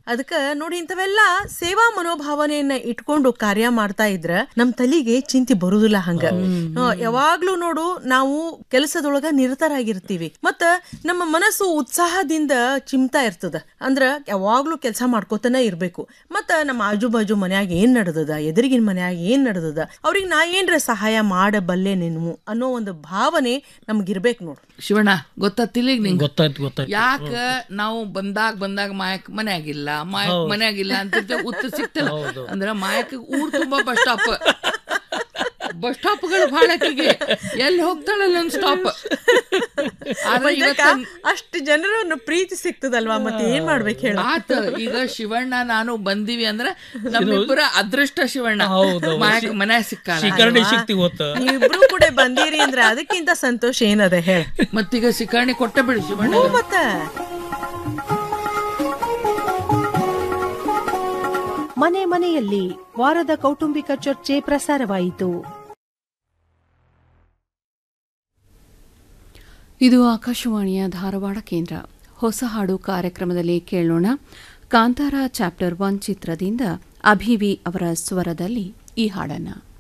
ಅದಕ್ಕ ನೋಡಿ ಇಂಥವೆಲ್ಲ ಸೇವಾ ಮನೋಭಾವನೆಯನ್ನ ಇಟ್ಕೊಂಡು ಕಾರ್ಯ ಮಾಡ್ತಾ ಇದ್ರ ನಮ್ ತಲಿಗೆ ಚಿಂತೆ ಬರುದಿಲ್ಲ ಹಂಗ ಆ, ಯಾವಾಗ್ಲೂ ನೋಡು ನಾವು ಕೆಲಸದೊಳಗ ನಿರತರಾಗಿರ್ತೀವಿ ಮತ್ತ ನಮ್ಮ ಮನಸ್ಸು ಉತ್ಸಾಹದಿಂದ ಚಿಮ್ತಾ ಇರ್ತದ ಅಂದ್ರ ಯಾವಾಗ್ಲೂ ಕೆಲಸ ಮಾಡ್ಕೋತನ ಇರ್ಬೇಕು ಮತ್ತ ನಮ್ಮ ಆಜು ಬಾಜು ಮನ್ಯಾಗ ಏನ್ ನಡೆದದ ಎದುರಿಗಿನ ಮನ್ಯಾಗ ಏನ್ ನಡೆದದ ಅವ್ರಿಗೆ ನಾ ಏನ್ರ ಸಹಾಯ ಮಾಡಬಲ್ಲೆ ನೀನು ಅನ್ನೋ ಒಂದು ಭಾವನೆ ನಮ್ಗಿರ್ಬೇಕು ನೋಡು ಶಿವಣ್ಣ ಗೊತ್ತಾತಿಲ್ಲ ನಿಂಗೆ ಗೊತ್ತಾಯ್ತು ಗೊತ್ತಾಯ್ತು ಯಾಕ ನಾವು ಬಂದಾಗ ಬಂದಾಗ ಮಾಯಕ್ ಮನ್ಯಾಗಿಲ್ಲ ಮಾಯಕ್ ಮನ್ಯಾಗಿಲ್ಲ ಅಂತ ಉತ್ತರ ಸಿಕ್ತಲ್ಲ ಅಂದ್ರ ಮಾಯಕ್ ಊರ್ ತುಂಬಾ ಬಸ್ ಸ್ಟಾಪ್ ಬಸ್ ಸ್ಟಾಪ್ಗಳು ಬಹಳ ಆಕಿಗೆ ಎಲ್ಲಿ ಹೋಗ್ತಾಳಲ್ಲ ಒಂದ್ ಸ್ಟಾಪ್ ಆದ್ರೆ ಇದಕ್ಕ ಇವತ್ತು ಅಷ್ಟು ಜನರನ್ನು ಪ್ರೀತಿ ಸಿಗ್ತದಲ್ವಾ ಮತ್ತೆ ಏನ್ ಮಾಡ್ಬೇಕು ಹೇಳ ಆತ ಈಗ ಶಿವಣ್ಣ ನಾನು ಬಂದಿವಿ ಅಂದ್ರೆ ನಮ್ಮಿಬ್ಬರ ಅದೃಷ್ಟ ಶಿವಣ್ಣ ಹೌದು. ಮಾಯಕ್ ಮನ್ಯಾಗ ಸಿಕ್ಕಾಳ ಶಿಖರಣಿ ಸಿಕ್ತಿ ಗೊತ್ತ ನೀವಿಬ್ರು ಕೂಡ ಬಂದಿರಿ ಅಂದ್ರೆ ಅದಕ್ಕಿಂತ ಸಂತೋಷ ಏನದ ಹೇಳ ಮತ್ತೀಗ ಶಿಖರಣಿ ಕೊಟ್ಟ ಬಿಡು ಶಿವಣ್ಣ ಮತ್ತ ಮನೆ ಮನೆಯಲ್ಲಿ ವಾರದ ಕೌಟುಂಬಿಕ ಚರ್ಚೆ ಪ್ರಸಾರವಾಯಿತು ಇದು ಆಕಾಶವಾಣಿಯ ಧಾರವಾಡ ಕೇಂದ್ರ ಹೊಸ ಹಾಡು ಕಾರ್ಯಕ್ರಮದಲ್ಲಿ ಕೇಳೋಣ ಕಾಂತಾರ ಚಾಪ್ಟರ್ ಒನ್ ಚಿತ್ರದಿಂದ ಅಭಿವಿ ಅವರ ಸ್ವರದಲ್ಲಿ ಈ ಹಾಡನ್ನು